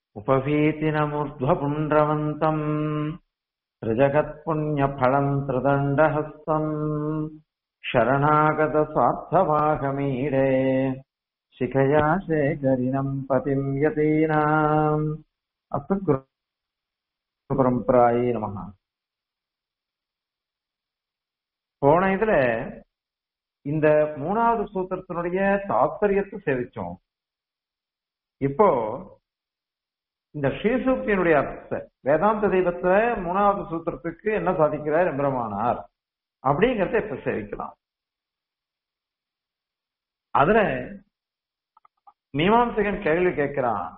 उपवीतिनमूर्ध्वपुण्ड्रवन्तम् त्रिजगत्पुण्यफलम् त्रिदण्डहस्तम् शरणागतस्वार्थवाहमीडे शिखया शेखरिणम् पतिम् यतीनाम् अस्तु பரம்பராயே நமகா போன இதுல இந்த மூணாவது சூத்திரத்தினுடைய தாத்பரியத்தை சேவிச்சோம் இப்போ இந்த ஸ்ரீசூக்தியினுடைய அர்த்தத்தை வேதாந்த தெய்வத்தை மூணாவது சூத்திரத்துக்கு என்ன சாதிக்கிறார் எம்பெருமானார் அப்படிங்கறத இப்ப சேவிக்கலாம் அதுல மீமாம்சகன் கேள்வி கேட்கிறான்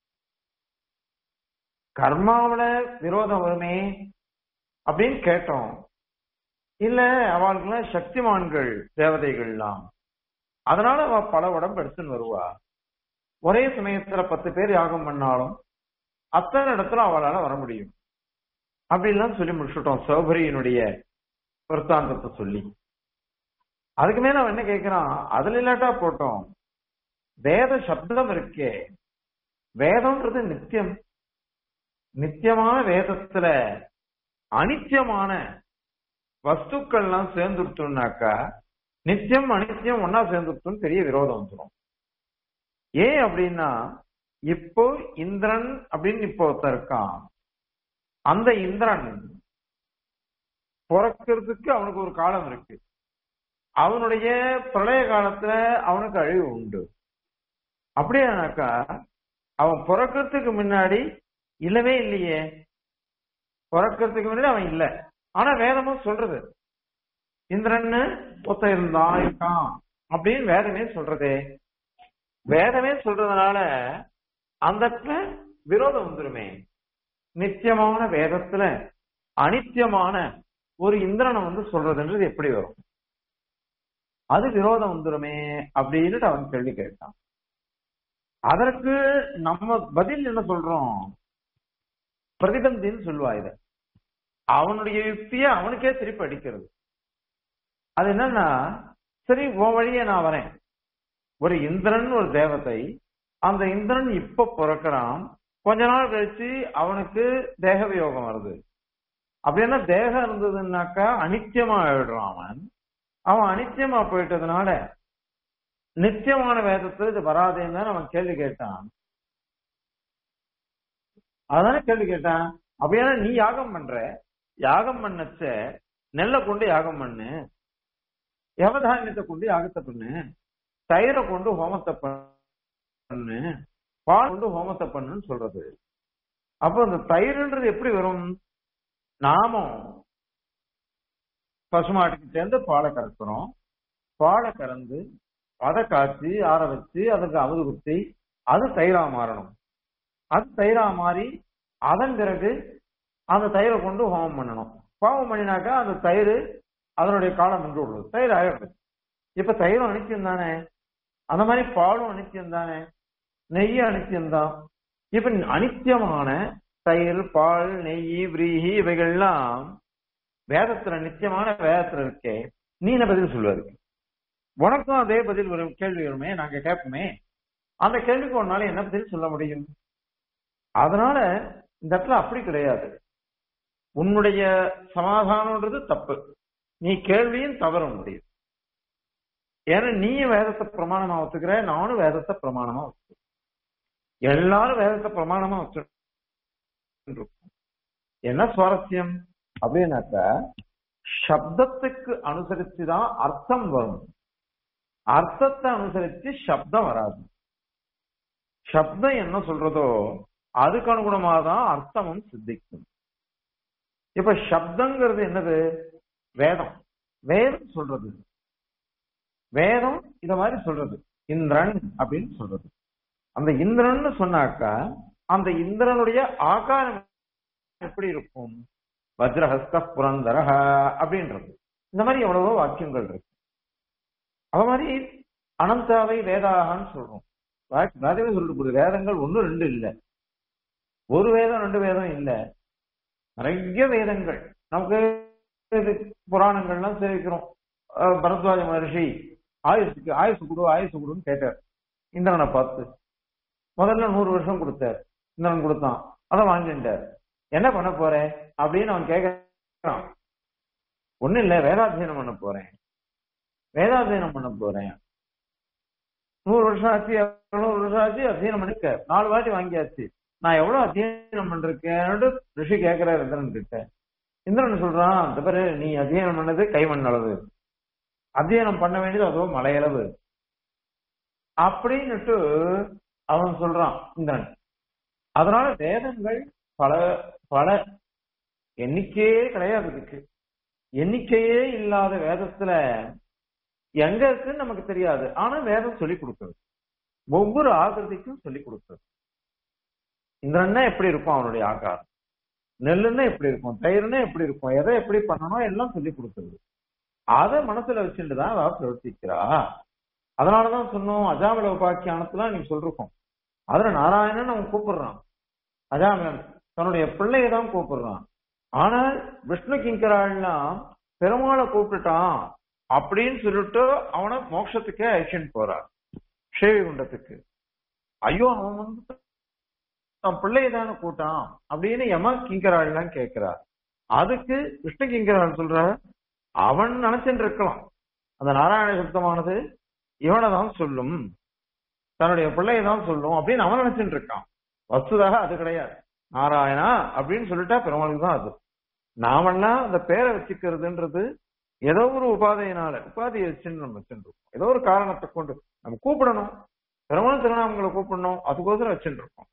கர்மாவில விரோதம் வருமே அப்படின்னு கேட்டோம் இல்ல அவளுக்குலாம் சக்திமான்கள் தேவதைகள்லாம் அதனால அவ பல உடம்பு எடுத்துன்னு வருவா ஒரே சமயத்துல பத்து பேர் யாகம் பண்ணாலும் அத்தனை இடத்துல அவளால வர முடியும் அப்படின்லாம் சொல்லி முடிச்சுட்டோம் சௌபரியினுடைய விற்த்தாந்தத்தை சொல்லி அதுக்கு மேல அவன் என்ன கேட்கிறான் அதுல இல்லாட்டா போட்டோம் வேத சப்தம் இருக்கே வேதம்ன்றது நித்தியம் நித்தியமான வேதத்துல அனித்தியமான வஸ்துக்கள்லாம் சேர்ந்துட்டோம்னாக்கா நித்தியம் அனித்தியம் ஒன்னா சேர்ந்துட்டோம் பெரிய விரோதம் வந்துடும் ஏன் அப்படின்னா இப்போ இந்திரன் அப்படின்னு இப்போ ஒருத்தன் இருக்கான் அந்த இந்திரன் பிறக்கிறதுக்கு அவனுக்கு ஒரு காலம் இருக்கு அவனுடைய பிரளய காலத்துல அவனுக்கு அழிவு உண்டு அப்படியானாக்கா அவன் பிறக்கிறதுக்கு முன்னாடி இல்லவே இல்லையே பிறக்கிறதுக்கு முன்னாடி அவன் இல்ல ஆனா வேதமும் சொல்றது இந்திரன்னு ஒத்த இருந்தான் இருக்கான் அப்படின்னு வேதமே சொல்றதே வேதமே சொல்றதுனால அந்த விரோதம் வந்துருமே நித்தியமான வேதத்துல அனித்தியமான ஒரு இந்திரனை வந்து சொல்றதுன்றது எப்படி வரும் அது விரோதம் வந்துருமே அப்படின்னுட்டு அவன் கேள்வி கேட்டான் அதற்கு நம்ம பதில் என்ன சொல்றோம் பிரதிபந்தின்னு சொல்லுவா இத அவனுடைய யுக்திய அவனுக்கே திருப்பி அடிக்கிறது அது என்னன்னா சரி உன் வழியே நான் வரேன் ஒரு இந்திரன் ஒரு தேவதை அந்த இந்திரன் இப்ப பிறக்கிறான் கொஞ்ச நாள் கழிச்சு அவனுக்கு தேக வியோகம் வருது அப்படின்னா தேகம் இருந்ததுன்னாக்கா அனித்தியமா ஆயிடுறான் அவன் அவன் அனித்தியமா போயிட்டதுனால நித்தியமான வேதத்துல இது வராதேன்னு தான் அவன் கேள்வி கேட்டான் அதானே கேள்வி கேட்டான் அப்படின்னா நீ யாகம் பண்ற யாகம் பண்ணச்ச நெல்லை கொண்டு யாகம் பண்ணு யவதானியத்தை கொண்டு யாகத்தை பண்ணு தயிரை கொண்டு ஹோமத்தை பண்ணு பால் கொண்டு ஹோமத்தை பண்ணுன்னு சொல்றது அப்போ அந்த தயிர்ன்றது எப்படி வரும் நாமும் பசுமாட்டுக்கு சேர்ந்து பாலை கறக்குறோம் பாலை கறந்து அதை காய்ச்சி ஆற வச்சு அதுக்கு அமுது குத்தி அது தயிரா மாறணும் அது தயிரா மாறி அதன் பிறகு அந்த தயிரை கொண்டு ஹோமம் பண்ணணும் ஹோமம் பண்ணினாக்கா அந்த தயிர் அதனுடைய காலம் நின்று விடுறது தயிர் ஆயிடுது இப்ப தயிரும் அனித்தியம் தானே அந்த மாதிரி பாலும் அனித்தியம் தானே நெய்யும் அனித்தியம் தான் இப்ப அனித்தியமான தயிர் பால் நெய் விரீஹி இவைகள்லாம் வேதத்துல நித்தியமான வேதத்துல இருக்கே நீ என்ன பதில் சொல்லுவாரு உனக்கும் அதே பதில் வரும் கேள்வி வருமே நாங்க கேட்போமே அந்த கேள்விக்கு ஒன்னால என்ன பதில் சொல்ல முடியும் அதனால இந்த இடத்துல அப்படி கிடையாது உன்னுடைய சமாதானம்ன்றது தப்பு நீ கேள்வியும் தவற முடியும் ஏன்னா நீயும் வேதத்தை பிரமாணமா ஒத்துக்கிற நானும் வேதத்தை பிரமாணமா ஒத்துக்கிறேன் எல்லாரும் வேதத்தை பிரமாணமா வச்சு என்ன சுவாரஸ்யம் அப்படின்னாக்கா சப்தத்துக்கு அனுசரிச்சுதான் அர்த்தம் வரும் அர்த்தத்தை அனுசரிச்சு சப்தம் வராது சப்தம் என்ன சொல்றதோ அதுக்கு அனுகுணமாக தான் அர்த்தமும் சித்திக்கும் இப்ப சப்தங்கிறது என்னது வேதம் வேதம் சொல்றது வேதம் இத மாதிரி சொல்றது இந்திரன் அப்படின்னு சொல்றது அந்த இந்திரன் சொன்னாக்கா அந்த இந்திரனுடைய ஆகாரம் எப்படி இருக்கும் வஜ்ரஹஸ்த புரந்தரஹ அப்படின்றது இந்த மாதிரி எவ்வளவோ வாக்கியங்கள் இருக்கு அது மாதிரி அனந்தாவை வேதாகன்னு சொல்றோம் நிறையவே சொல்லிட்டு போகுது வேதங்கள் ஒன்னும் ரெண்டு இல்ல ஒரு வேதம் ரெண்டு வேதம் இல்ல நிறைய வேதங்கள் நமக்கு புராணங்கள்லாம் சேவிக்கிறோம் பரத்வாஜ மகர்ஷி ஆயுசுக்கு ஆயுசு கொடு ஆயுசு கொடுன்னு கேட்டார் இந்திரனை பார்த்து முதல்ல நூறு வருஷம் கொடுத்தார் இந்திரன் கொடுத்தான் அதை வாங்கிட்டார் என்ன பண்ண போற அப்படின்னு அவன் கேட்கறான் ஒண்ணும் இல்ல வேதாத்தியனம் பண்ண போறேன் வேதாத்தியனம் பண்ண போறேன் நூறு வருஷம் ஆச்சு இருநூறு வருஷம் ஆச்சு அத்தியனம் பண்ணிக்க நாலு வாட்டி வாங்கியாச்சு நான் எவ்வளவு அத்தியனம் பண்ணிருக்கேன்னு ரிஷி கேட்கிறார் இந்திரன் கிட்ட இந்திரன் சொல்றான் இந்த பாரு நீ அத்தியனம் பண்ணது கைமண் அளவு அத்தியனம் பண்ண வேண்டியது அதோ மலையளவு அப்படின்னுட்டு அவன் சொல்றான் இந்திரன் அதனால வேதங்கள் பல பல எண்ணிக்கையே கிடையாது இதுக்கு எண்ணிக்கையே இல்லாத வேதத்துல எங்க இருக்குன்னு நமக்கு தெரியாது ஆனா வேதம் சொல்லி கொடுக்குறது ஒவ்வொரு ஆகிருதிக்கும் சொல்லி கொடுக்குறது இந்திரன்னா எப்படி இருக்கும் அவனுடைய ஆகாரம் நெல்லுன்னா எப்படி இருக்கும் தயிர்னா எப்படி இருக்கும் எதை எப்படி பண்ணணும் எல்லாம் சொல்லி கொடுக்குறது அதை மனசுல வச்சுட்டு தான் அவ பிரவர்த்திக்கிறா அதனாலதான் சொன்னோம் அஜாமல உபாக்கியானத்துல நீ சொல்றோம் அதுல நாராயணன் அவன் கூப்பிடுறான் அஜாமலன் தன்னுடைய பிள்ளையை தான் கூப்பிடுறான் ஆனால் விஷ்ணு கிங்கராள்லாம் பெருமாளை கூப்பிட்டுட்டான் அப்படின்னு சொல்லிட்டு அவனை மோட்சத்துக்கே அழிச்சுன்னு போறான் ஸ்ரீவைகுண்டத்துக்கு ஐயோ அவன் வந்து தன் பிள்ளையை தானே கூட்டான் அப்படின்னு யம கிங்கராள்லாம் கேட்கிறார் அதுக்கு விஷ்ணு கிங்கராள் சொல்ற அவன் நினைச்சுட்டு இருக்கலாம் அந்த நாராயண சப்தமானது இவனை தான் சொல்லும் தன்னுடைய பிள்ளையை தான் சொல்லும் அப்படின்னு அவன் நினைச்சுட்டு இருக்கான் வசுதாக அது கிடையாது நாராயணா அப்படின்னு சொல்லிட்டா பெருமாளுக்கு தான் அது நாமெல்லாம் அந்த பேரை வச்சுக்கிறதுன்றது ஏதோ ஒரு உபாதையினால உபாதியை வச்சுன்னு நம்ம வச்சுருக்கோம் ஏதோ ஒரு காரணத்தை கொண்டு நம்ம கூப்பிடணும் பெருமாள் திருநாமங்களை கூப்பிடணும் அதுக்கோசரம் வச்சுட்டு இருக்கோம்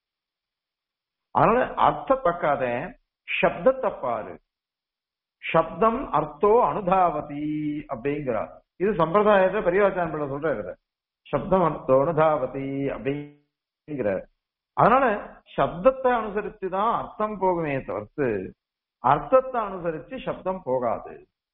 அதனால அர்த்த பக்காத சப்தத்தை பாரு சப்தம் அர்த்தோ அனுதாவதி அப்படிங்கிறார் இது சம்பிரதாயத்தை பெரியவாச்சான் பிள்ளை சொல்றாரு சப்தம் அர்த்தோ அனுதாவதி அப்படிங்கிறார் அதனால சப்தத்தை அனுசரிச்சு தான் அர்த்தம் போகுமே தவிர்த்து அர்த்தத்தை அனுசரிச்சு சப்தம் போகாது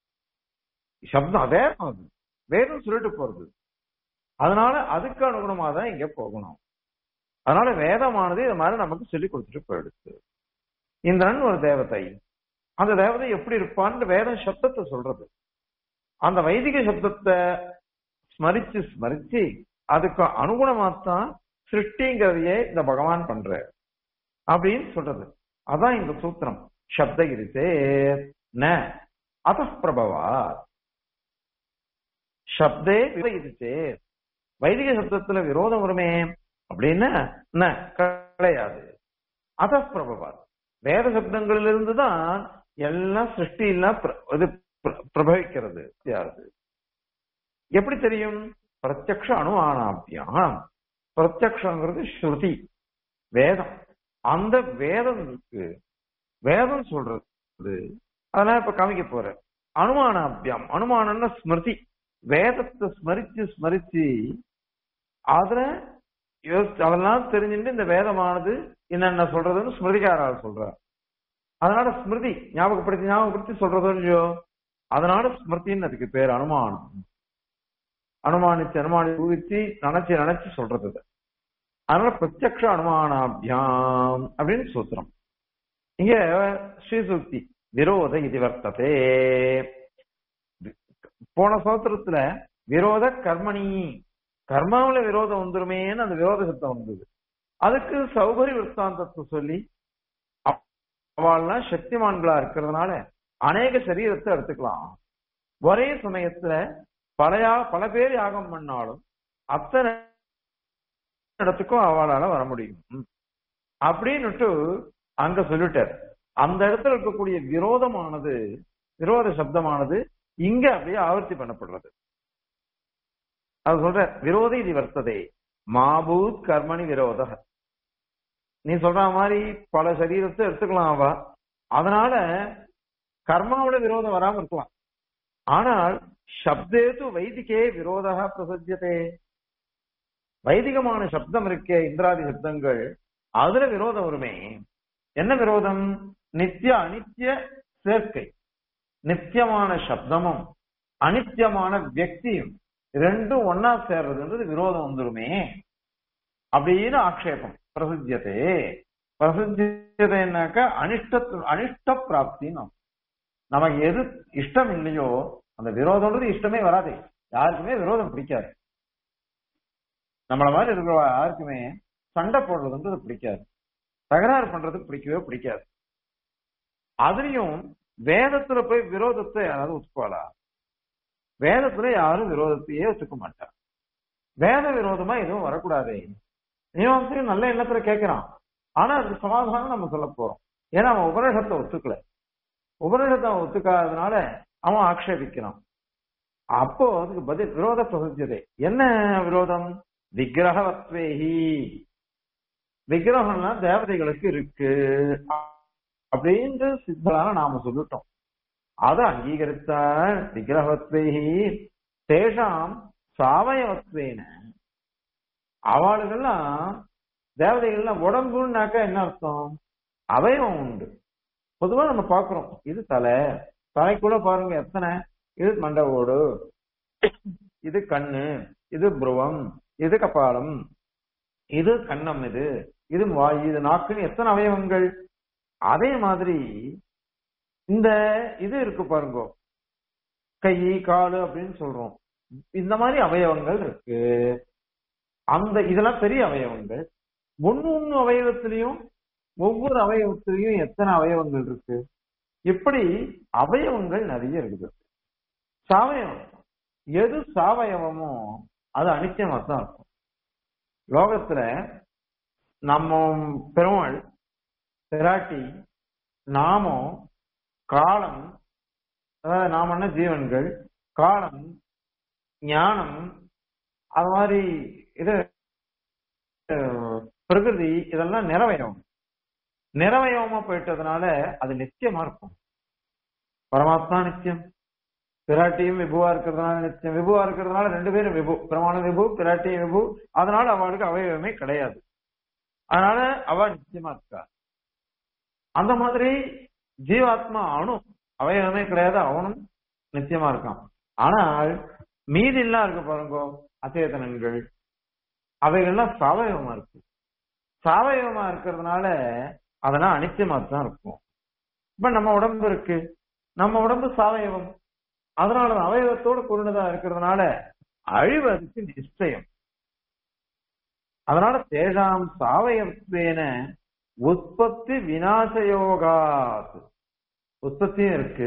சப்தம் அதே அது வேதம் சொல்லிட்டு போறது அதனால அதுக்கு அனுகுணமா தான் இங்க போகணும் அதனால வேதமானது இது மாதிரி நமக்கு சொல்லி கொடுத்துட்டு போயிடுச்சு இந்திரன் ஒரு தேவதை அந்த தேவதை எப்படி இருப்பான்னு வேதம் சப்தத்தை சொல்றது அந்த வைதிக சப்தத்தை ஸ்மரிச்சு ஸ்மரிச்சு அதுக்கு அனுகுணமாத்தான் சிருஷ்டிங்கிறதையே இந்த பகவான் பண்ற அப்படின்னு சொல்றது அதான் இந்த சூத்திரம் சப்த இருத்தே ந அத பிரபவா சப்தே இருத்தே வைதிக சப்தத்துல விரோதம் வருமே அப்படின்னா ந கிடையாது அத பிரபவா வேத சப்தங்களிலிருந்து தான் எல்லாம் சிருஷ்டி எல்லாம் இது பிரபவிக்கிறது யாருது எப்படி தெரியும் பிரத்யக்ஷ அணுவானாபியம் பிரத்யக்ஷங்கிறது ஸ்ருதி வேதம் அந்த வேதம் இருக்கு வேதம் சொல்றது அதெல்லாம் இப்ப காமிக்க போற அனுமானாபியம் அனுமானம்னா ஸ்மிருதி வேதத்தை ஸ்மரிச்சு ஸ்மரிச்சு அதுல அதெல்லாம் தெரிஞ்சுட்டு இந்த வேதமானது என்னென்ன சொல்றதுன்னு ஸ்மிருதிகாரால் சொல்றார் அதனால ஸ்மிருதி ஞாபகப்படுத்தி ஞாபகப்படுத்தி சொல்றதோ இல்லையோ அதனால ஸ்மிருதின்னு அதுக்கு பேர் அனுமானம் அனுமானிச்சு அனுமானி ஊகிச்சு நினைச்சு நினைச்சு சொல்றது அதனால பிரத்யக்ஷ அனுமானாபியாம் அப்படின்னு சூத்திரம் இங்க ஸ்ரீசூக்தி விரோத இது வர்த்ததே போன சூத்திரத்துல விரோத கர்மணி கர்மாவில விரோதம் வந்துருமேன்னு அந்த விரோத சத்தம் வந்தது அதுக்கு சௌகரி விற்த்தாந்தத்தை சொல்லி அவள்லாம் சக்திமான்களா இருக்கிறதுனால அநேக சரீரத்தை எடுத்துக்கலாம் ஒரே சமயத்துல பலையா பல பேர் யாகம் பண்ணாலும் அத்தனை இடத்துக்கும் அவளால வர முடியும் அப்படின்னுட்டு அங்க சொல்லிட்டார் அந்த இடத்துல இருக்கக்கூடிய விரோதமானது விரோத சப்தமானது இங்க அப்படியே ஆவர்த்தி பண்ணப்படுறது அது சொல்ற விரோத இது வர்த்ததே மாபூத் கர்மணி விரோத நீ சொல்ற மாதிரி பல சரீரத்தை எடுத்துக்கலாம் அவ அதனால கர்மாவோட விரோதம் வராம இருக்கலாம் ஆனால் சப்தேது வைதிகே விரோதா பிரசஜதே வைதிகமான சப்தம் இருக்கே இந்திராதி சப்தங்கள் அதுல விரோதம் வருமே என்ன விரோதம் நித்திய அனித்திய சேர்க்கை நித்தியமான சப்தமும் அனித்தியமான வியக்தியும் ரெண்டும் ஒன்னா சேர்றதுன்றது விரோதம் வந்துருமே அப்படின்னு ஆக்ஷேபம் பிரசித்தியதே பிரசித்தியதைனாக்க அனிஷ்ட அனிஷ்ட பிராப்தின்னு நமக்கு எது இஷ்டம் இல்லையோ அந்த விரோதம்ன்றது இஷ்டமே வராது யாருக்குமே விரோதம் பிடிக்காது நம்மள மாதிரி இருக்கிற யாருக்குமே சண்டை போடுறதுன்றது பிடிக்காது தகராறு பண்றது பிடிக்கவே பிடிக்காது அதுலயும் வேதத்துல போய் விரோதத்தை யாராவது ஒத்துக்குவாளா வேதத்துல யாரும் விரோதத்தையே ஒத்துக்க மாட்டா வேத விரோதமா எதுவும் வரக்கூடாது மீமாம்சையும் நல்ல எண்ணத்துல கேட்கிறான் ஆனா அதுக்கு சமாதானம் நம்ம சொல்ல போறோம் ஏன்னா அவன் உபநிஷத்தை ஒத்துக்கல உபநிஷத்தை அவன் ஒத்துக்காததுனால அவன் ஆக்ஷேபிக்கிறான் அப்போ அதுக்கு பதில் விரோத பிரசஞ்சதே என்ன விரோதம் விக்கிரகவத்வேஹி விக்கிரகம்லாம் தேவதைகளுக்கு இருக்கு அப்படின்னு சித்தலான நாம சொல்லிட்டோம் அதை அங்கீகரித்தால் விக்கிரகவத்வேஹி தேஷாம் சாவயவத்வேன அவளுகெல்லாம் தேவதைகள்லாம் உடம்புன்னாக்கா என்ன அர்த்தம் அவயவம் உண்டு பொதுவா நம்ம பாக்குறோம் இது தலை தலைக்குள்ள பாருங்க எத்தனை இது மண்டவோடு இது கண்ணு இது புருவம் இது கபாலம் இது கண்ணம் இது இது வாய் இது நாக்குன்னு எத்தனை அவயவங்கள் அதே மாதிரி இந்த இது இருக்கு பாருங்க கை காலு அப்படின்னு சொல்றோம் இந்த மாதிரி அவயவங்கள் இருக்கு அந்த இதெல்லாம் பெரிய அவயவங்கள் ஒன்னு ஒன்னு அவயவத்திலையும் ஒவ்வொரு அவயவத்திலையும் எத்தனை அவயவங்கள் இருக்கு இப்படி அவயவங்கள் நிறைய இருக்குது சாவயவம் எது சாவயவமோ அது அனித்தியமா தான் இருக்கும் லோகத்துல நம்ம பெருமாள் பிராட்டி நாமம் காலம் அதாவது நாம ஜீவன்கள் காலம் ஞானம் அது மாதிரி இது பிரகிருதி இதெல்லாம் நிறவயம் நிறவயமா போயிட்டதுனால அது நிச்சயமா இருக்கும் பரமாத்மா நிச்சயம் பிராட்டியும் விபுவா இருக்கிறதுனால நிச்சயம் விபுவா இருக்கிறதுனால ரெண்டு பேரும் விபு பிரமாணம் விபு பிராட்டியும் விபு அதனால அவளுக்கு அவயவமே கிடையாது அதனால அவ நிச்சயமா இருக்கா அந்த மாதிரி ஜீவாத்மா அணு அவயவமே கிடையாது அவனும் நிச்சயமா இருக்கான் ஆனால் மீதி எல்லாம் இருக்கு பாருங்க அச்சேதனங்கள் அவைகள்லாம் சாவயவமா இருக்கு சாவயவமா இருக்கிறதுனால அதெல்லாம் அனித்தியமா தான் இருக்கும் இப்ப நம்ம உடம்பு இருக்கு நம்ம உடம்பு சாவயவம் அதனால அவயவத்தோட கூடினதா இருக்கிறதுனால அழிவு அதுக்கு நிச்சயம் அதனால தேஜாம் சாவயத்வேன உற்பத்தி விநாசயோகாத் உற்பத்தியும் இருக்கு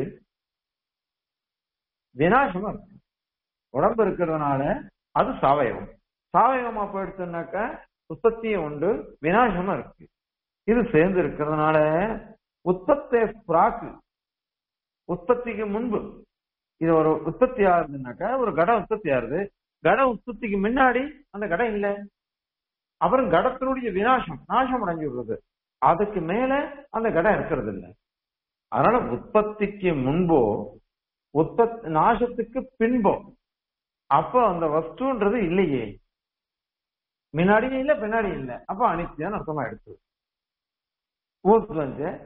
விநாசமும் இருக்கு உடம்பு இருக்கிறதுனால அது சாவயவம் சாவயவமா போயிடுச்சுனாக்க உற்பத்தியும் உண்டு விநாசமும் இருக்கு இது சேர்ந்து இருக்கிறதுனால உற்பத்தே பிராக்கு உற்பத்திக்கு முன்பு இது ஒரு உற்பத்தி ஆகுதுன்னாக்கா ஒரு கடம் உற்பத்தி ஆகுது கட உற்பத்திக்கு முன்னாடி அந்த கடம் இல்லை அப்புறம் கடத்தினுடைய விநாசம் நாசம் அடைஞ்சு விடுறது அதுக்கு மேல அந்த கடம் இருக்கிறது இல்லை அதனால உற்பத்திக்கு முன்போ உற்பத் நாசத்துக்கு பின்போ அப்ப அந்த வஸ்துன்றது இல்லையே முன்னாடியும் இல்ல பின்னாடி இல்ல அப்ப அனித்தியம் அர்த்தமா எடுத்து ஊர்வஞ்ச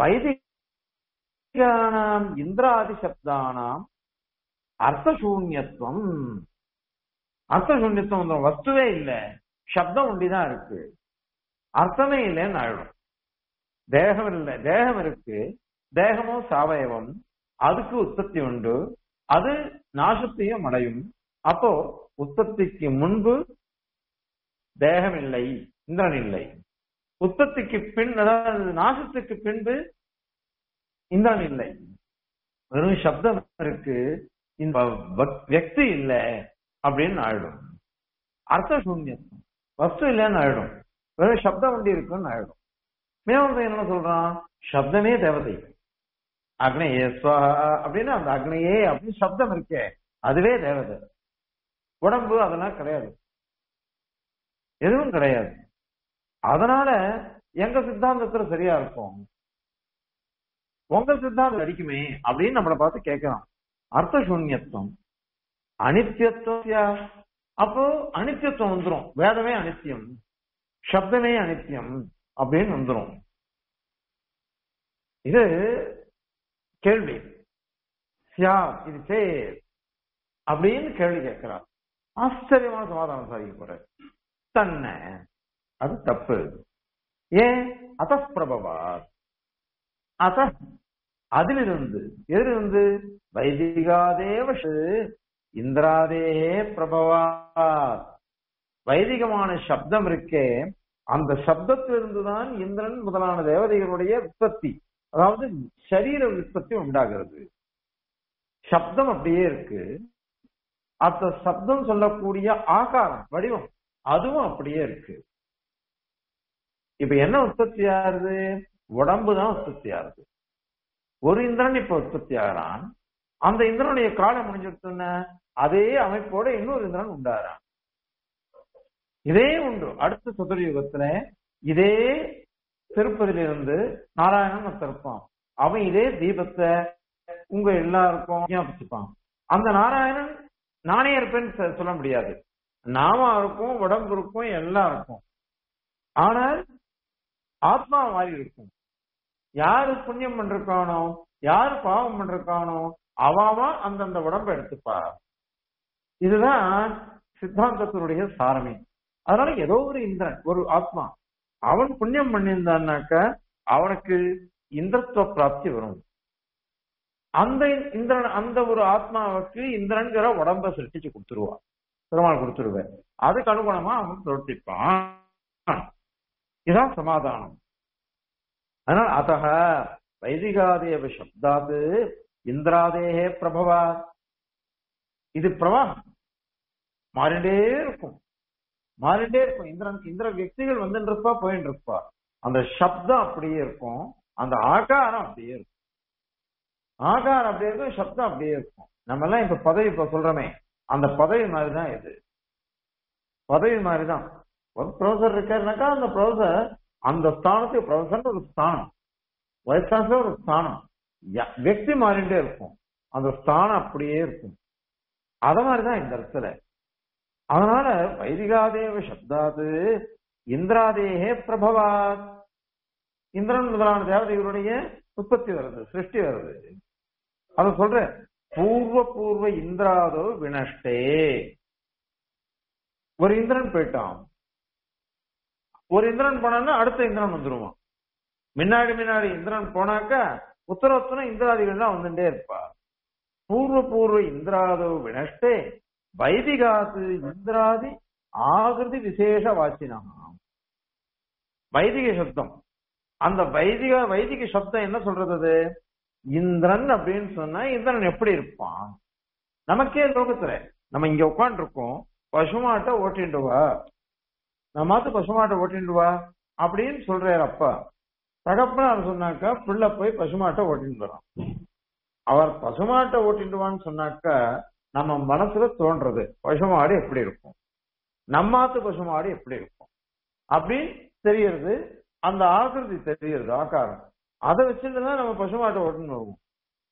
வைதிகானாம் இந்திராதி சப்தானாம் அர்த்தசூன்யத்துவம் அர்த்தசூன்யத்துவம் அந்த வஸ்துவே இல்ல சப்தம் ஒண்டிதான் இருக்கு அர்த்தமே இல்லைன்னு ஆயிடும் தேகம் இல்லை தேகம் இருக்கு தேகமும் சாவயவம் அதுக்கு உற்பத்தி உண்டு அது நாசத்தையும் அடையும் அப்போ உற்பத்திக்கு முன்பு தேகம் இல்லை இந்திரன் இல்லை உற்பத்திக்கு பின் அதாவது நாசத்துக்கு பின்பு இந்திரன் இல்லை வெறும் சப்தம் இருக்கு இந்த வியக்தி இல்லை அப்படின்னு ஆயிடும் அர்த்த சூன்யம் வஸ்து இல்லைன்னு ஆயிடும் வெறும் சப்தம் வண்டி இருக்குன்னு ஆயிடும் மேவந்தம் என்ன சொல்றான் சப்தமே தேவதை அக்னையே ஸ்வஹா அப்படின்னு அந்த அக்னையே அப்படின்னு சப்தம் இருக்கே அதுவே தேவதை உடம்பு அதெல்லாம் கிடையாது எதுவும் கிடையாது அதனால எங்க சித்தாந்தத்துல சரியா இருக்கும் உங்க சித்தாந்தம் அடிக்குமே அப்படின்னு நம்மளை பார்த்து கேட்கலாம் அர்த்த சூன்யத்துவம் அனித்தியத்துவம் அப்போ அனித்தியத்துவம் வந்துரும் வேதமே அனித்தியம் சப்தமே அனித்தியம் அப்படின்னு வந்துரும் இது கேள்வி சியா இது சே அப்படின்னு கேள்வி கேட்கிறார் ஆச்சரியமான சமாதானம் சாதிக்க போற தன்னை அது தப்பு ஏன் அத பிரபவா அத அதிலிருந்து எதிலிருந்து வைதிகாதேவ இந்திராதே பிரபவா வைதிகமான சப்தம் இருக்கே அந்த சப்தத்திலிருந்து தான் இந்திரன் முதலான தேவதைகளுடைய உற்பத்தி அதாவது சரீர உற்பத்தி உண்டாகிறது சப்தம் அப்படியே இருக்கு அந்த சப்தம் சொல்லக்கூடிய ஆகாரம் வடிவம் அதுவும் அப்படியே இருக்கு இப்ப என்ன உற்பத்தி ஆகுது உடம்பு தான் உற்பத்தி ஆகுது ஒரு இந்திரன் இப்ப உற்பத்தி ஆகிறான் அந்த இந்திரனுடைய காலம் முடிஞ்சிருச்சுன்னா அதே அமைப்போட இன்னொரு இந்திரன் உண்டாகிறான் இதே உண்டு அடுத்த சதுரயுகத்துல இதே திருப்பதியிலிருந்து நாராயணன் ஒருத்தன் இருப்பான் அவன் இதே தீபத்தை உங்க எல்லாருக்கும் ஞாபகிச்சுப்பான் அந்த நாராயணன் நானே இருப்பேன்னு சொ- சொல்ல முடியாது நாம இருக்கும் உடம்பு இருக்கும் எல்லாம் இருக்கும் ஆனால் ஆத்மா மாறி இருக்கும் யாரு புண்ணியம் பண்றானோ யாரு பாவம் பண்றானோ அவாவா அந்தந்த உடம்பை எடுத்துப்பா இதுதான் சித்தாந்தத்தினுடைய சாரமே அதனால ஏதோ ஒரு இந்திரன் ஒரு ஆத்மா அவன் புண்ணியம் பண்ணியிருந்தான்னாக்க அவனுக்கு இந்திரத்துவ பிராப்தி வரும் அந்த இந்திரன் அந்த ஒரு ஆத்மாவுக்கு இந்திரன்கிற உடம்ப சிருஷ்டிச்சு கொடுத்துருவான் பெருமாள் கொடுத்துருவேன் அதுக்கு அனுகுணமா அவன் பிரவர்த்திப்பான் இதான் சமாதானம் அதனால அத்தக வைதிகாதேவ சப்தாது இந்திராதேகே பிரபவா இது பிரவாகம் மாறிண்டே இருக்கும் மாறிண்டே இருக்கும் இந்திரன் இந்திர வியக்திகள் வந்துட்டு இருப்பா போயிட்டு இருப்பா அந்த சப்தம் அப்படியே இருக்கும் அந்த ஆகாரம் அப்படியே இருக்கும் ஆகாரம் அப்படியே இருக்கும் சப்தம் அப்படியே இருக்கும் நம்ம எல்லாம் இப்ப பதவி இப்ப சொல்றோமே அந்த பதவி மாதிரிதான் இது பதவி மாதிரிதான் ஒரு ப்ரொஃபசர் இருக்காருனாக்கா அந்த ப்ரொஃபசர் அந்த ஸ்தானத்துக்கு ப்ரொஃபசர் ஒரு ஸ்தானம் வைஸ் சான்சலர் ஒரு ஸ்தானம் ய- வெக்தி மாறிண்டே இருக்கும் அந்த ஸ்தானம் அப்படியே இருக்கும் அத மாதிரிதான் இந்த இடத்துல அதனால வைதிகாதேவ சப்தாது இந்திராதேகே பிரபவாத் இந்திரன் முதலான தேவதைகளுடைய உற்பத்தி வருது சிருஷ்டி வருது அத சொல்ற பூர்வ பூர்வ இந்திராதோ வினஷ்டே ஒரு இந்திரன் போயிட்டான் ஒரு இந்திரன் போனான்னா அடுத்த இந்திரன் வந்துருவான் முன்னாடி முன்னாடி இந்திரன் போனாக்கா உத்தரவுத்தன இந்திராதிகள்லாம் வந்துட்டே இருப்பா பூர்வ பூர்வ இந்திராதோ வினஷ்டே வைதிகாது இந்திராதி ஆகிருதி விசேஷ வாச்சினாம் வைதிக சப்தம் அந்த வைதிக வைதிக சப்தம் என்ன சொல்றது அது இந்திரன் அப்படின்னு சொன்னா இந்திரன் எப்படி இருப்பான் நமக்கே லோகத்துல நம்ம இங்க உட்கார்ந்து இருக்கோம் பசுமாட்டை ஓட்டிண்டு வா நம்மாத்து பசுமாட்டை ஓட்டிண்டு வா அப்படின்னு சொல்றாரு அப்பா தகப்பனார் சொன்னாக்கா பிள்ளை போய் பசுமாட்டை ஓட்டிட்டு வரான் அவர் பசுமாட்டை ஓட்டிடுவான்னு சொன்னாக்கா நம்ம மனசுல தோன்றது பசுமாடு எப்படி இருக்கும் நம்மாத்து பசுமாடு எப்படி இருக்கும் அப்படின்னு தெரியறது அந்த ஆகிருதி தெரியறது ஆகாரம் அதை வச்சுட்டு தான் நம்ம பசுமாட்டை ஓட்டுன்னு வருவோம்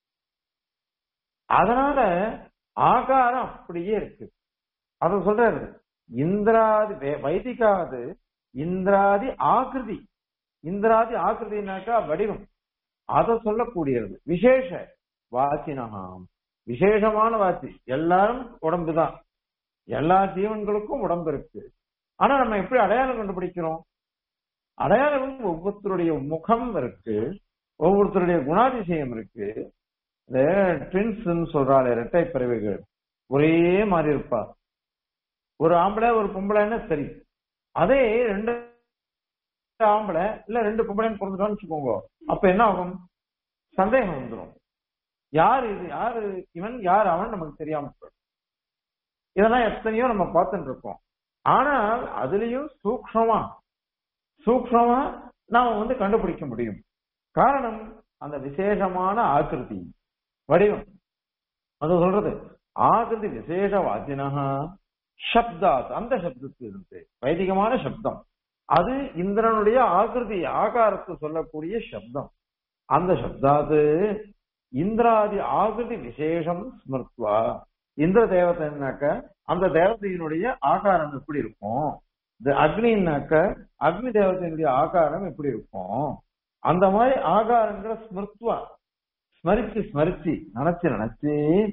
அதனால ஆகாரம் அப்படியே இருக்கு அத சொல்றாரு இந்திராதி வே- வைதிகாது இந்திராதி ஆகிருதி இந்திராதி ஆகிருதினாக்கா வடிவம் அதை சொல்லக்கூடியது விசேஷ வாச்சினகாம் விசேஷமான வாசி எல்லாரும் உடம்புதான் எல்லா ஜீவன்களுக்கும் உடம்பு இருக்கு ஆனா நம்ம எப்படி அடையாளம் கண்டுபிடிக்கிறோம் அடையாளம் ஒவ்வொருத்தருடைய முகம் இருக்கு ஒவ்வொருத்தருடைய குணாதிசயம் இருக்கு இந்த ட்வின்ஸ் சொல்றாள் இரட்டை பிறவைகள் ஒரே மாதிரி இருப்பா ஒரு ஆம்பளை ஒரு பொம்பளைன்னா சரி அதே ரெண்டு ஆம்பளை இல்ல ரெண்டு பொம்பளைன்னு பிறந்துட்டோம்னு வச்சுக்கோங்க அப்ப என்ன ஆகும் சந்தேகம் வந்துடும் யார் இது யாரு இவன் யார் அவன் நமக்கு தெரியாம போயிடும் இதெல்லாம் எத்தனையோ நம்ம பார்த்துட்டு இருக்கோம் ஆனால் அதுலயும் சூக்ஷமா சூக்ஷமா நாம வந்து கண்டுபிடிக்க முடியும் காரணம் அந்த விசேஷமான ஆக்கிருதி வடிவம் அது சொல்றது ஆகிருதி விசேஷ வாத்தினஹா சப்தாத் அந்த சப்தத்திலிருந்து வைதிகமான சப்தம் அது இந்திரனுடைய ஆகிருதி ஆகாரத்தை சொல்லக்கூடிய சப்தம் அந்த சப்தாது இந்திராதி ஆகிருதி விசேஷம் ஸ்மிருத்வா இந்திர தேவதைனாக்க அந்த தேவதையினுடைய ஆகாரம் எப்படி இருக்கும் இந்த அக்னின்னாக்க அக்னி தேவதையினுடைய ஆகாரம் எப்படி இருக்கும் அந்த மாதிரி ஆகாரங்கிற ஸ்மிருத்வா ஸ்மரிச்சு ஸ்மரிச்சு நினைச்சு நினைச்சு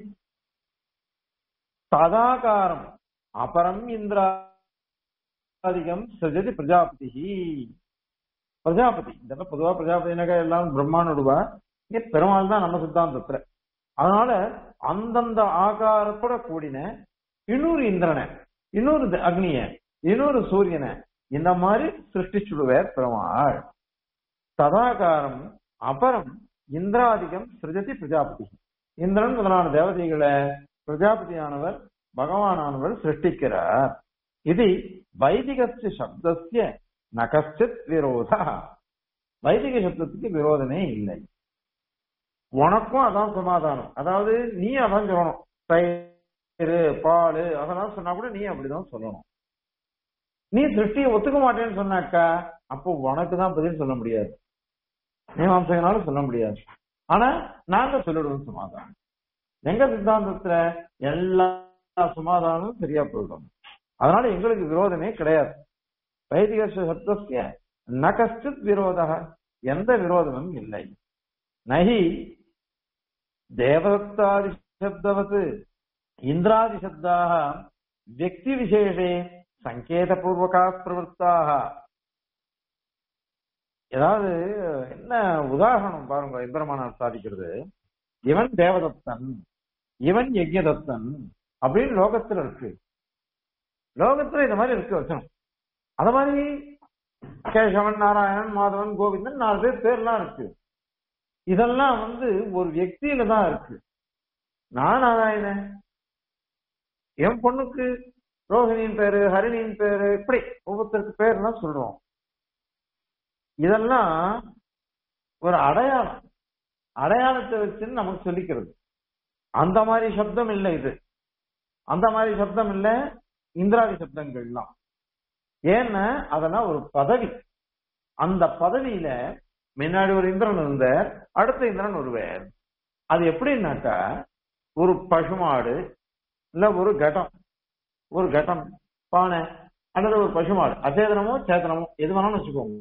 ததாகாரம் அபரம் இந்திராதிகம் சஜதி பிரஜாபதி பிரஜாபதி இந்த இடத்துல பொதுவா பிரஜாபதினாக்க எல்லாம் பிரம்மானுடுவா இங்க பெருமாள் தான் நம்ம சித்தாந்தத்துல அதனால அந்தந்த ஆகாரத்தோட கூடின இன்னொரு இந்திரனை இன்னொரு த- அக்னிய இன்னொரு சூரியனை இந்த மாதிரி சிருஷ்டிச்சுடுவார் பெருமாள் ததாகாரம் அபரம் இந்திராதிகம் சிருஜதி பிரஜாபதி இந்திரன் முதலான தேவதைகளை பிரஜாபதியானவர் பகவானானவர் சிருஷ்டிக்கிறார் இது வைதிகஸ்ய சப்தஸ்ய நகச்சித் விரோத வைதிக சப்தத்துக்கு விரோதமே இல்லை உனக்கும் அதான் சமாதானம் அதாவது நீ அதான் சொல்லணும் தயிர் பால் அதெல்லாம் சொன்னா கூட நீ அப்படிதான் சொல்லணும் நீ சிருஷ்டியை ஒத்துக்க மாட்டேன்னு சொன்னாக்கா அப்போ உனக்கு தான் பதில் சொல்ல முடியாது மீமாம்சகனாலும் சொல்ல முடியாது ஆனா நாங்க சொல்லிடுவோம் சமாதானம் எங்க சித்தாந்தத்துல எல்லா சமாதானமும் சரியா போயிடும் அதனால எங்களுக்கு விரோதமே கிடையாது வைதிக சப்தஸ்ய ந கஷ்டித் விரோத எந்த விரோதமும் இல்லை நகி தேவதத்தாதி சப்தவத் இந்திராதி சப்தாக வியக்தி விசேஷே சங்கேதபூர்வகா பிரவருத்தாக ஏதாவது என்ன உதாரணம் பாருங்க இந்திரமானார் சாதிக்கிறது இவன் தேவதத்தன் இவன் யஜ்யதத்தன் அப்படின்னு லோகத்துல இருக்கு லோகத்துல இந்த மாதிரி இருக்கு வச்சனம் அத மாதிரி கேசவன் நாராயணன் மாதவன் கோவிந்தன் நாலு பேர் பேர்லாம் இருக்கு இதெல்லாம் வந்து ஒரு வியக்தியில தான் இருக்கு நான் நாராயணன் என் பொண்ணுக்கு ரோஹிணியின் பேரு ஹரிணியின் பேரு இப்படி ஒவ்வொருத்தருக்கு பேர்லாம் சொல்றோம் இதெல்லாம் ஒரு அடையாளம் அடையாளத்தை வச்சுன்னு நமக்கு சொல்லிக்கிறது அந்த மாதிரி சப்தம் இல்லை இது அந்த மாதிரி சப்தம் இல்லை இந்திராதி சப்தங்கள்லாம் ஏன்னா அதெல்லாம் ஒரு பதவி அந்த பதவியில முன்னாடி ஒரு இந்திரன் இருந்த அடுத்த இந்திரன் ஒருவர் அது எப்படின்னாக்கா ஒரு பசுமாடு இல்ல ஒரு கடம் ஒரு கட்டம் பானை அல்லது ஒரு பசுமாடு அச்சேதனமோ சேதனமோ எது வேணாலும் வச்சுக்கோங்க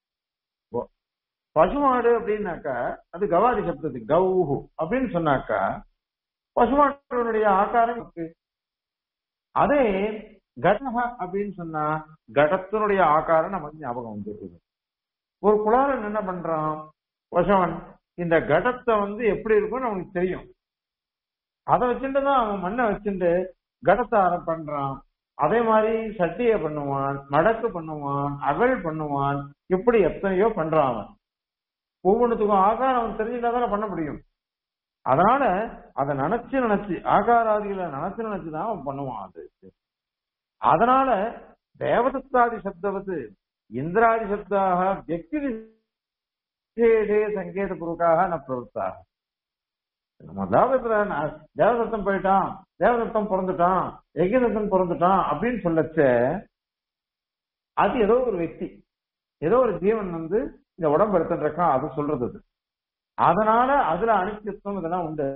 பசுமாடு அப்படின்னாக்கா அது கவாதி சப்தத்துக்கு கௌஹு அப்படின்னு சொன்னாக்கா பசுமாட்டினுடைய ஆகாரம் இருக்கு அதே கடக அப்படின்னு சொன்னா கடத்தினுடைய ஆகாரம் நமக்கு ஞாபகம் வந்துருக்குது ஒரு குளாரன் என்ன பண்றான் பசுவன் இந்த கடத்தை வந்து எப்படி இருக்கும்னு அவனுக்கு தெரியும் அதை வச்சுட்டு தான் அவன் மண்ணை வச்சுட்டு கடத்தை ஆரம் பண்றான் அதே மாதிரி சட்டியை பண்ணுவான் மடக்கு பண்ணுவான் அகல் பண்ணுவான் இப்படி எத்தனையோ பண்றான் அவன் ஒவ்வொன்றுத்துக்கும் ஆகாரம் அவன் தெரிஞ்சுட்டா தானே பண்ண முடியும் அதனால அதை நினைச்சு நினைச்சு ஆகாராதிகளை நினைச்சு நினைச்சுதான் அவன் பண்ணுவான் அது அதனால தேவதத்தாதி சப்தவது இந்திராதி சப்தாக வியக்தி விசேஷே சங்கேத பூர்வக்காக ந பிரவருத்தாக நம்ம தேவதத்துல தேவதத்தம் போயிட்டான் தேவதத்தம் பிறந்துட்டான் யஜ்யதத்தம் பிறந்துட்டான் அப்படின்னு சொல்லச்ச அது ஏதோ ஒரு వ్యక్తి ஏதோ ஒரு ஜீவன் வந்து இந்த உடம்பு எடுத்துட்டு இருக்கான் அது சொல்றது அது அதனால அதுல அனித்தியத்துவம் இதெல்லாம் உண்டு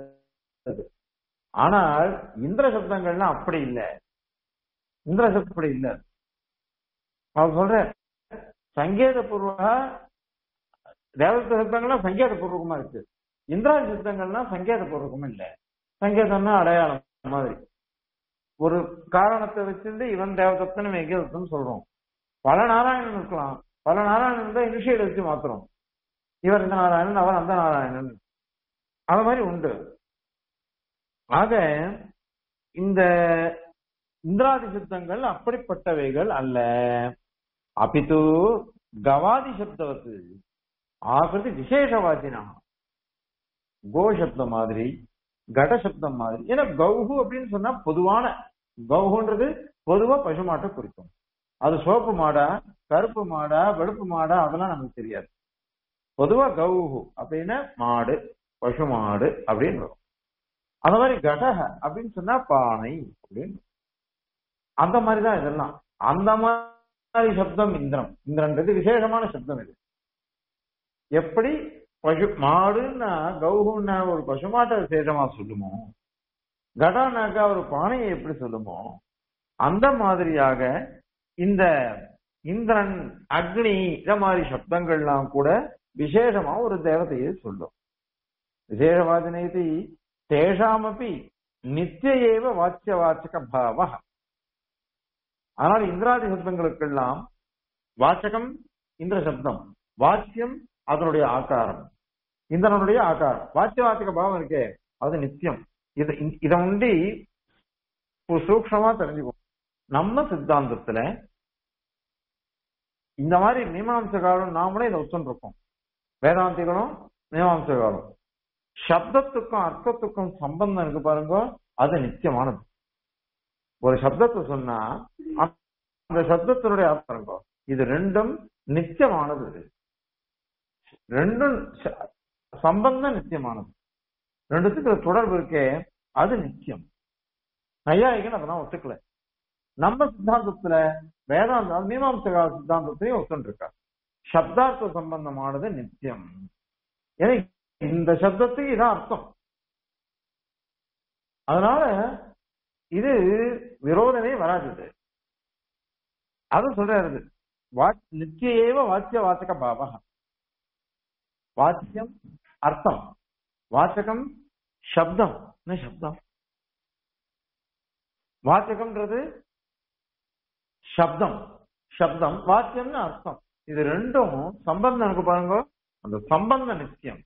ஆனால் இந்திர சப்தங்கள்லாம் அப்படி இல்லை இந்திர சப்தம் அப்படி இல்லை அவர் சொல்ற சங்கேத பூர்வகா தேவத சப்தங்கள்லாம் சங்கேத பூர்வகமா இருக்கு இந்திராதி சித்தங்கள்லாம் சங்கேத பூர்வகம் இல்ல சங்கேதம்னா அடையாளம் மாதிரி ஒரு காரணத்தை வச்சிருந்து இவன் தேவதத்தன் எங்கேதத்தன் சொல்றோம் பல நாராயணன் இருக்கலாம் பல நாராயணன் தான் இனிஷியல் வச்சு மாத்துறோம் இவர் இந்த நாராயணன் அவர் அந்த நாராயணன் அது மாதிரி உண்டு ஆக இந்த இந்திராதி சித்தங்கள் அப்படிப்பட்டவைகள் அல்ல அபித்து கவாதி சப்தவத்து ஆகிருதி விசேஷவாதினா கோ சப்தம் மாதிரி கட சப்தம் மாதிரி ஏன்னா கௌஹு அப்படின்னு சொன்னா பொதுவான கௌஹுன்றது பொதுவா பசுமாட்டை குறிக்கும் அது சோப்பு மாடா கருப்பு மாடா வெளுப்பு மாடா அதெல்லாம் நமக்கு தெரியாது பொதுவா கௌஹு அப்படின்னா மாடு பசு மாடு அப்படின்னு வரும் அந்த மாதிரி கடக அப்படின்னு சொன்னா பானை அப்படின்னு அந்த மாதிரிதான் இதெல்லாம் அந்த மாதிரி சப்தம் இந்திரம் இந்திரன்றது விசேஷமான சப்தம் இது எப்படி பசு மாடுன்னா கௌஹுன்னா ஒரு பசுமாட்டை விசேஷமா சொல்லுமோ கடானாக்கா ஒரு பானையை எப்படி சொல்லுமோ அந்த மாதிரியாக இந்த இந்திரன் அக்னி இந்த மாதிரி சப்தங்கள்லாம் கூட விசேஷமா ஒரு தேவதையை சொல்லும் விசேஷவாதினேதி தேஷாமப்பி நித்திய ஏவ வாச்சிய வாச்சக பாவ ஆனால் இந்திராதி சப்தங்களுக்கெல்லாம் வாச்சகம் இந்திர சப்தம் வாச்சியம் அதனுடைய ஆகாரம் இந்திரனுடைய ஆகாரம் வாச்சிய வாச்சக பாவம் இருக்கே அது நித்தியம் இது இத உண்டி சூக்ஷமா தெரிஞ்சுக்கும் நம்ம சித்தாந்தத்துல இந்த மாதிரி மீமாம்சகாலும் நாமளும் இதை ஒத்துருக்கோம் வேதாந்திகளும் மீமாம்சகாலும் சப்தத்துக்கும் அர்த்தத்துக்கும் சம்பந்தம் இருக்கு பாருங்க அது நிச்சயமானது ஒரு சப்தத்தை சொன்னா அந்த சப்தத்தினுடைய அர்த்தம் இருக்கும் இது ரெண்டும் நிச்சயமானது இது ரெண்டும் ச- சம்பந்தம் நிச்சயமானது ரெண்டுத்துக்கு ஒரு தொடர்பு இருக்கே அது நிச்சயம் நையாயிகன் அதெல்லாம் ஒத்துக்கல நம்ம சித்தாந்தத்துல வேதாந்த மீமாம்சகா சித்தாந்தத்தையும் ஒத்துருக்கா சப்தார்த்த சம்பந்தமானது நித்தியம் ஏன்னா இந்த சப்தத்துக்கு இதான் அர்த்தம் அதனால இது விரோதமே வராது இது அது சொல்றாரு வாக் நித்தியேவ வாக்கிய வாச்சக பாவா வாக்கியம் அர்த்தம் வாச்சகம் சப்தம் என்ன சப்தம் வாச்சகம்ன்றது சப்தம் சப்தம் வாக்கியம்னு அர்த்தம் இது ரெண்டும் சம்பந்தம் இருக்கு பாருங்க அந்த சம்பந்தம் நிச்சயம்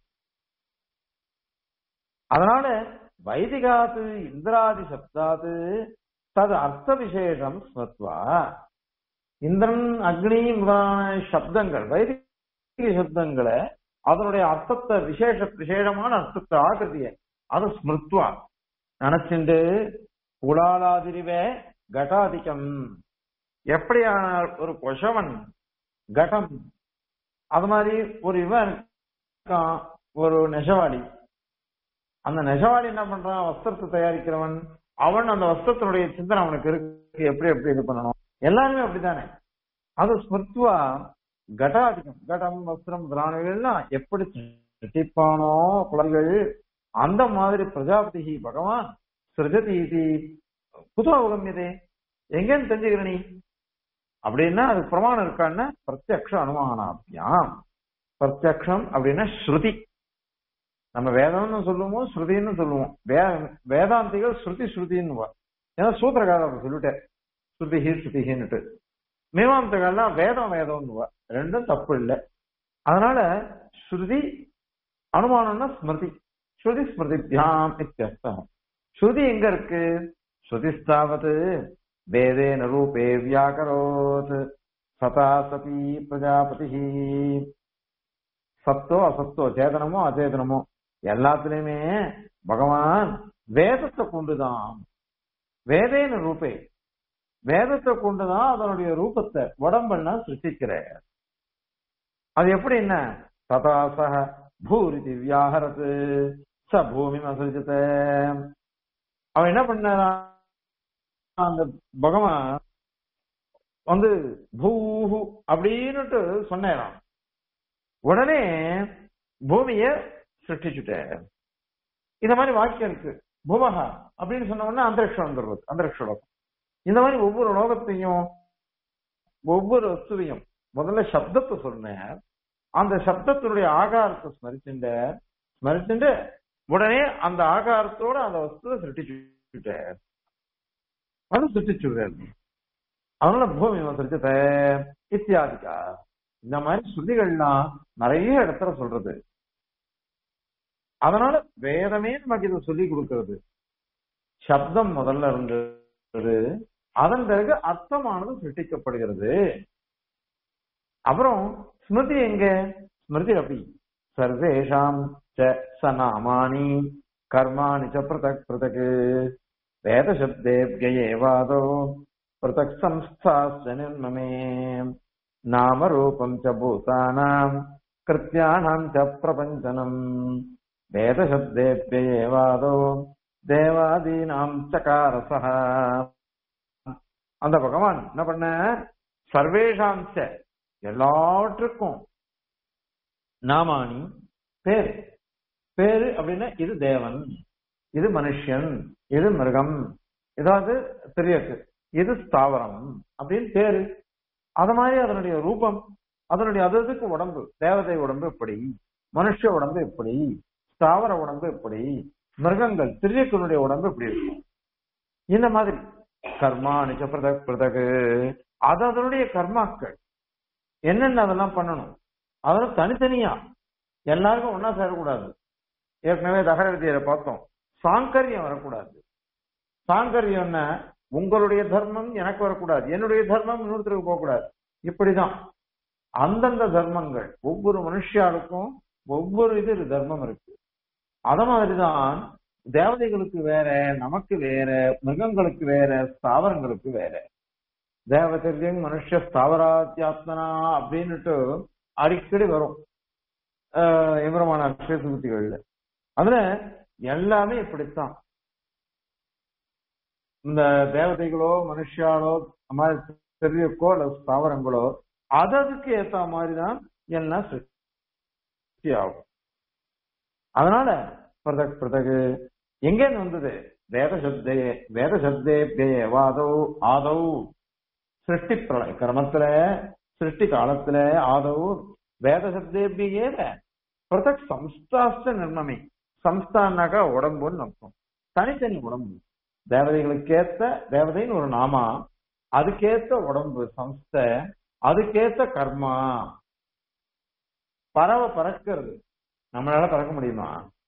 அதனால வைதிகாது இந்திராதி சப்தாது தது அர்த்த விசேஷம் ஸ்மத்வா இந்திரன் அக்னி முதலான சப்தங்கள் வைதிக சப்தங்களை அதனுடைய அர்த்தத்தை விசேஷ விசேஷமான அர்த்தத்தை ஆகிருதிய அது ஸ்மிருத்வா நினைச்சுண்டு குலாலாதிரிவே கடாதிக்கம் எப்படியானால் ஒரு கொஷவன் கடம் அது மாதிரி ஒரு இவன் இருக்கான் ஒரு நெசவாளி அந்த நெசவாளி என்ன பண்றான் வஸ்திரத்தை தயாரிக்கிறவன் அவன் அந்த வஸ்திரத்தினுடைய சிந்தனை அவனுக்கு இருக்கு எப்படி எப்படி இது பண்ணணும் எல்லாருமே அப்படித்தானே அது ஸ்மிருத்துவா கடாதிகம் கடம் வஸ்திரம் முதலானவைகள்லாம் எப்படி சிருஷ்டிப்பானோ குழந்தைகள் அந்த மாதிரி பிரஜாபதி பகவான் சிருஜதி இது குதோ உகமியதே எங்கன்னு தெரிஞ்சுக்கிற நீ அப்படின்னா அது பிரமாணம் இருக்கான்னா பிரத்யக்ஷ அனுமானாபியாம் பிரத்யக்ஷம் அப்படின்னா ஸ்ருதி நம்ம வேதம்னு சொல்லுவோம் ஸ்ருதின்னு சொல்லுவோம் வே வேதாந்திகள் ஸ்ருதி ஸ்ருதின்னு ஏன்னா சூத்திரக்காரர் அப்படி சொல்லிட்டேன் ஸ்ருதிஹி ஸ்ருதிஹின்னுட்டு மீமாந்தகள்லாம் வேதம் வேதம்னு ரெண்டும் தப்பு இல்லை அதனால ஸ்ருதி அனுமானம்னா ஸ்மிருதி ஸ்ருதி ஸ்மிருதிபியாம் இத்தியர்த்தம் ஸ்ருதி எங்க இருக்கு ஸ்ருதிஸ்தாவது வேதேன ரூபே வியாகரோத் சதா சதி பிரஜாபதி சத்தோ அசத்தோ சேதனமோ அச்சேதனமோ எல்லாத்துலயுமே பகவான் வேதத்தை கொண்டுதான் வேதேன ரூபே வேதத்தை கொண்டுதான் அதனுடைய ரூபத்தை உடம்பெல்லாம் சிருஷ்டிக்கிற அது எப்படி என்ன ததாசக பூரி திவ்யாகரத்து ச பூமி அசரிச்சத அவன் என்ன பண்ண அந்த பகவான் வந்து பூஹு அப்படின்னுட்டு சொன்னாராம் உடனே பூமிய சிருஷ்டிச்சுட்ட இந்த மாதிரி வாக்கியம் இருக்கு பூமகா அப்படின்னு சொன்ன உடனே அந்தரிக்ஷம் வந்துடுறது அந்தரிக்ஷ லோகம் இந்த மாதிரி ஒவ்வொரு லோகத்தையும் ஒவ்வொரு வஸ்துவையும் முதல்ல சப்தத்தை சொன்னேன் அந்த சப்தத்தினுடைய ஆகாரத்தை ஸ்மரிச்சுண்ட ஸ்மரிச்சுண்டு உடனே அந்த ஆகாரத்தோட அந்த வஸ்துவை சிருஷ்டிச்சுட்ட அது சிருஷ்டிச்சுடுறாரு அதனால பூமி சிருஷ்டித்த இத்தியாதிக்கா இந்த மாதிரி ஸ்ருதிகள்லாம் நிறைய இடத்துல சொல்றது அதனால வேதமே நமக்கு இதை சொல்லி கொடுக்கிறது சப்தம் முதல்ல இருந்தது அதன் பிறகு அர்த்தமானது சிருஷ்டிக்கப்படுகிறது அப்புறம் ஸ்மிருதி எங்க ஸ்மிருதி அப்படி சர்வேஷாம் ச சநாமானி கர்மாணி ச பிரதக் பிரதக் வேத சப்தேபியேவாதோ பிரதக் சம்ஸ்தாஸ்ய நிர்மமே நாம ரூபம் ச பூதானாம் கிருத்தியானாம் ச பிரபஞ்சனம் வேத சப்தேபியேவாதோ தேவாதீனாம் சகாரசः அந்த பகவான் என்ன பண்ண சர்வேஷாம் ச எல்லாவற்றுக்கும் நாமானி பேர் பேரு அப்படின்னா இது தேவன் இது மனுஷன் இது மிருகம் ஏதாவது தெரியாது இது ஸ்தாவரம் அப்படின்னு பேரு அத மாதிரி அதனுடைய ரூபம் அதனுடைய அதற்கு உடம்பு தேவதை உடம்பு எப்படி மனுஷ உடம்பு எப்படி ஸ்தாவர உடம்பு எப்படி மிருகங்கள் திரியக்கனுடைய உடம்பு எப்படி இருக்கும் இந்த மாதிரி கர்மா நிஜ பிரதக் பிரதகு அது அதனுடைய கர்மாக்கள் என்னென்ன அதெல்லாம் பண்ணணும் அதெல்லாம் தனித்தனியா எல்லாருக்கும் ஒன்னா சேரக்கூடாது ஏற்கனவே தகர வித்தியில பார்த்தோம் சாங்கரியம் வரக்கூடாது சாங்கரியம்னா உங்களுடைய தர்மம் எனக்கு வரக்கூடாது என்னுடைய தர்மம் இன்னொருத்தருக்கு போகக்கூடாது இப்படிதான் அந்தந்த தர்மங்கள் ஒவ்வொரு மனுஷியாருக்கும் ஒவ்வொரு இது தர்மம் இருக்கு அத மாதிரிதான் தேவதைகளுக்கு வேற நமக்கு வேற மிருகங்களுக்கு வேற ஸ்தாவரங்களுக்கு வேற தேவதைகள் மனுஷ ஸ்தாவராத்தியாத்மனா அப்படின்னுட்டு அடிக்கடி வரும் எம்பரமான அக்ஷய சுமதிகள்ல அதுல எல்லாமே இப்படித்தான் இந்த தேவதைகளோ மனுஷாலோ மாதிரி தெரியக்கோ அல்லது ஸ்தாவரங்களோ அததுக்கு ஏத்த மாதிரிதான் எல்லாம் சிருஷ்டி ஆகும் அதனால பிரதக் பிரதகு எங்கேருந்து வந்தது வேத சப்தே வேத சப்தே வாதோ ஆதௌ சிருஷ்டி பிரளய கிரமத்துல சிருஷ்டி காலத்துல ஆதௌ வேத சப்தேபி ஏத பிரதக் சம்ஸ்தாஸ்த நிர்மமே சம்ஸ்தான்னாக்கா உடம்புன்னு அர்த்தம் தனித்தனி உடம்பு தேவதைகளுக்கேத்த தேவதைன்னு ஒரு நாமா அதுக்கேத்த உடம்பு சம்ஸ்த அதுக்கேத்த கர்மா பறவை பறக்கிறது நம்மளால பறக்க முடியுமா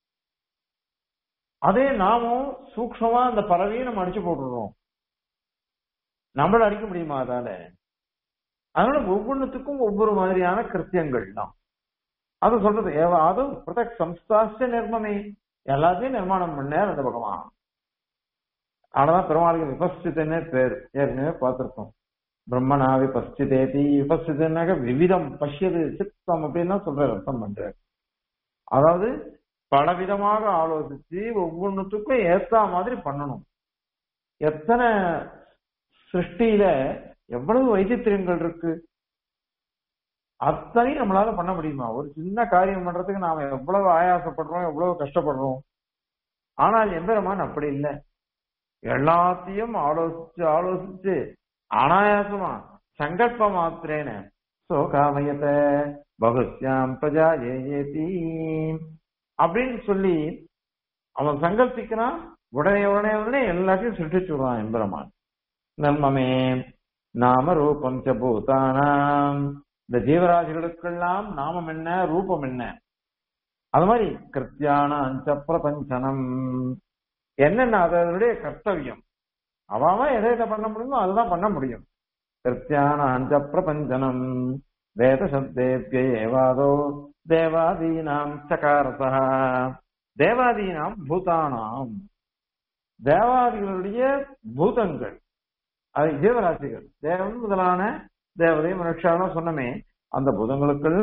அதே நாமும் சூக்ஷமா அந்த பறவையும் நம்ம அடிச்சு போட்டுடுறோம் நம்மள அடிக்க முடியுமா அதால அதனால ஒவ்வொன்றுத்துக்கும் ஒவ்வொரு மாதிரியான கிருத்தியங்கள் தான் அது சொல்றது ஏவ அதுவும் பிரதக் சம்ஸ்தாஸ்ட நிர்மமே எல்லாத்தையும் நிர்மாணம் பண்ணார் அந்த பகவான் ஆனாதான் பெருமாளுக்கு விபஸ்தித்தன்னே பேர் ஏற்கனவே பார்த்திருக்கோம் பிரம்மனா விபஸ்திதேதி விபஸ்திதனாக விவிதம் பஷ்யது சித்தம் அப்படின்னு சொல்ற அர்த்தம் பண்றாரு அதாவது பலவிதமாக ஆலோசிச்சு ஒவ்வொன்றுத்துக்கும் ஏத்தா மாதிரி பண்ணணும் எத்தனை சிருஷ்டியில எவ்வளவு வைத்தியத்திரியங்கள் இருக்கு அத்தனையும் நம்மளால பண்ண முடியுமா ஒரு சின்ன காரியம் பண்றதுக்கு நாம எவ்வளவு ஆயாசப்படுறோம் எவ்வளவு கஷ்டப்படுறோம் ஆனால் எம்பெருமான் அப்படி இல்லை எல்லாத்தையும் ஆலோசிச்சு ஆலோசிச்சு அனாயாசமா சங்கல்ப மாத்திரேன சோகாமயத பகுஸ்யாம் பிரஜா ஏதி அப்படின்னு சொல்லி அவன் சங்கல்பிக்கிறான் உடனே உடனே உடனே எல்லாத்தையும் சுட்டிச்சு விடுவான் எம்பெருமான் நன்மமே நாம ரூபம் ச பூதானாம் இந்த ஜீவராசிகளுக்கெல்லாம் நாமம் என்ன ரூபம் என்ன அது மாதிரி கிருத்தியான அஞ்ச பிரபஞ்சனம் என்னென்ன அதனுடைய கர்த்தவியம் அவன் எதை எதை பண்ண முடியுமோ அதுதான் பண்ண முடியும் கிருத்தியான அஞ்ச பிரபஞ்சனம் வேத சப்தேபியேவாதோ தேவாதீனாம் சகாரதா தேவாதீனாம் பூதானாம் தேவாதிகளுடைய பூதங்கள் அது ஜீவராசிகள் தேவன் முதலான தேவதை மனுஷாலும் சொன்னமே அந்த பூதங்களுக்குள்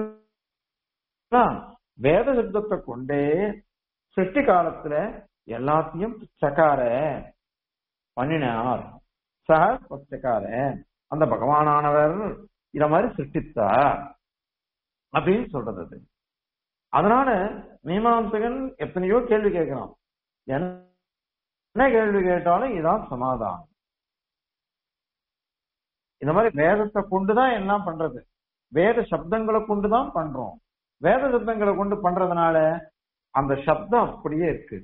வேத சப்தத்தை கொண்டே சிருஷ்டி காலத்துல எல்லாத்தையும் சக்கார பண்ணினார் சக சக்கார அந்த பகவானானவர் இத மாதிரி சிருஷ்டித்தார் அப்படின்னு சொல்றது அது அதனால மீமாம்சகன் எத்தனையோ கேள்வி கேட்கிறான் என்ன கேள்வி கேட்டாலும் இதான் சமாதானம் இந்த மாதிரி வேதத்தை கொண்டுதான் எல்லாம் பண்றது வேத சப்தங்களை கொண்டுதான் பண்றோம் வேத சப்தங்களை கொண்டு பண்றதுனால அந்த சப்தம் அப்படியே இருக்கு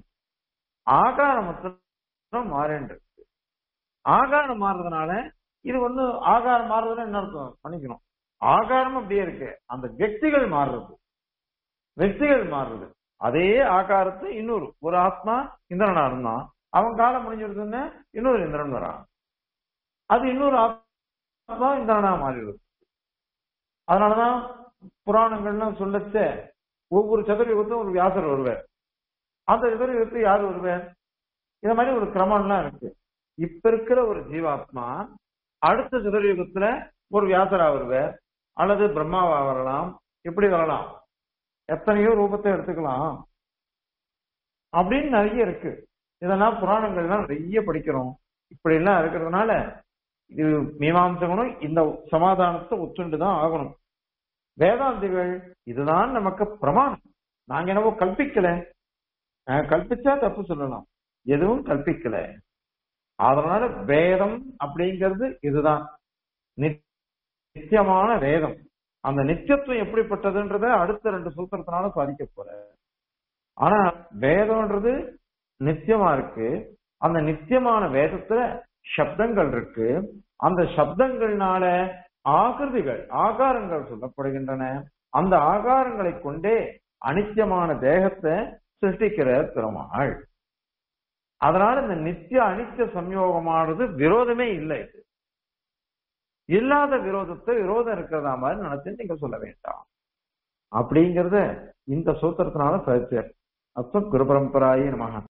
ஆகாரம் மாறிண்டு இருக்கு ஆகாரம் மாறுறதுனால இது வந்து ஆகாரம் மாறுறதுன்னு என்ன அர்த்தம் பண்ணிக்கணும் ஆகாரம் அப்படியே இருக்கு அந்த వ్యక్తిகள் மாறுறது వ్యక్திகள் மாறுறது அதே ஆகாரத்தை இன்னொரு ஒரு ஆத்மா இந்திரனா இருந்தான் அவன் காலம் முடிஞ்சிருதுன்னு இன்னொரு இந்திரன் வரான் அது இன்னொரு ஆத்மா இந்திரனா மாறிடுது அதனாலதான் புராணங்கள்லாம் சொல்லச்ச ஒவ்வொரு சதுரயுகத்தும் ஒரு வியாசர் வருவார் அந்த சதுரயுகத்து யார் வருவார் இந்த மாதிரி ஒரு கிரமம்லாம் இருக்கு இப்ப இருக்கிற ஒரு ஜீவாத்மா அடுத்த சதுரயுகத்துல ஒரு வியாசரா வருவார் அல்லது பிரம்மாவா வரலாம் இப்படி வரலாம் எத்தனையோ ரூபத்தை எடுத்துக்கலாம் அப்படின்னு நிறைய இருக்கு இதெல்லாம் புராணங்கள்லாம் நிறைய படிக்கிறோம் இப்படி எல்லாம் இருக்கிறதுனால இது மீமாம்சகனும் இந்த சமாதானத்தை ஒத்துண்டு தான் ஆகணும் வேதாந்திகள் இதுதான் நமக்கு பிரமாணம் நாங்க என்னவோ கல்பிக்கல கல்பிச்சா தப்பு சொல்லலாம் எதுவும் கல்பிக்கல அதனால வேதம் அப்படிங்கிறது இதுதான் நித்தியமான வேதம் அந்த நித்தியத்துவம் எப்படிப்பட்டதுன்றத அடுத்த ரெண்டு சூத்திரத்தினால சாதிக்க போற ஆனா வேதம்ன்றது நித்தியமா இருக்கு அந்த நித்தியமான வேதத்துல சப்தங்கள் இருக்கு அந்த சப்தங்கள்னால ஆகிருதிகள் ஆகாரங்கள் சொல்லப்படுகின்றன அந்த ஆகாரங்களை கொண்டே அனித்தியமான தேகத்தை சிருஷ்டிக்கிற பெருமாள் அதனால இந்த நித்திய அனித்திய சம்யோகமானது விரோதமே இல்லை இது இல்லாத விரோதத்தை விரோதம் இருக்கிறதா மாதிரி நினைச்சு நீங்க சொல்ல வேண்டாம் அப்படிங்கறத இந்த சூத்திரத்தினால சாதிச்சார் அஸ்மத் குரு பரம்பராயே நமக